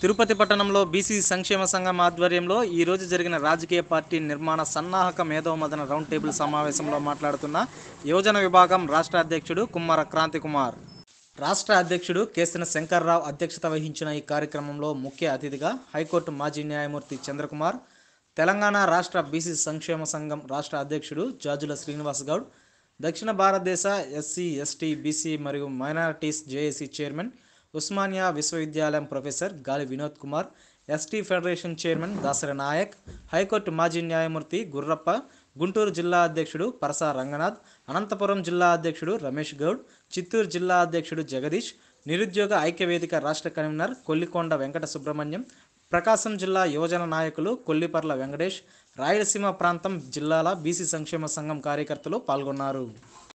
తిరుపతి పట్టణంలో బీసీ సంక్షేమ సంఘం ఆధ్వర్యంలో ఈ రోజు జరిగిన రాజకీయ పార్టీ నిర్మాణ సన్నాహక మేధోమదన రౌండ్ టేబుల్ సమావేశంలో మాట్లాడుతున్న యువజన విభాగం రాష్ట్ర అధ్యక్షుడు కుమ్మర క్రాంతి కుమార్ రాష్ట్ర అధ్యక్షుడు కేసన శంకర్రావు అధ్యక్షత వహించిన ఈ కార్యక్రమంలో ముఖ్య అతిథిగా హైకోర్టు మాజీ న్యాయమూర్తి చంద్రకుమార్ తెలంగాణ రాష్ట్ర బీసీ సంక్షేమ సంఘం రాష్ట్ర అధ్యక్షుడు జాజుల శ్రీనివాస్ గౌడ్ దక్షిణ భారతదేశ ఎస్సీ ఎస్టీ బీసీ మరియు మైనారిటీస్ జేఏసీ చైర్మన్ ఉస్మానియా విశ్వవిద్యాలయం professor Gali Vinod Kumar ST federation chairman Dasari Naik high court మాజీ న్యాయమూర్తి గుర్రప్ప గుంటూరు జిల్లా అధ్యక్షుడు పరసా రంగనాథ్ అనంతపురం జిల్లా అధ్యక్షుడు రమేష్ గౌడ్ చిత్తూరు జిల్లా అధ్యక్షుడు జగదీష్ నిరుద్యోగ ఐక్యవేదిక రాష్ట్ర కన్వీనర్ కొల్లికొండ వెంకట సుబ్రహ్మణ్యం ప్రకాశం జిల్లా యువజన నాయకులు కొల్లిపర్ల వెంకటేష్ రాయలసీమ ప్రాంతం జిల్లాల బీసీ సంక్షేమ సంఘం కార్యకర్తలు పాల్గొన్నారు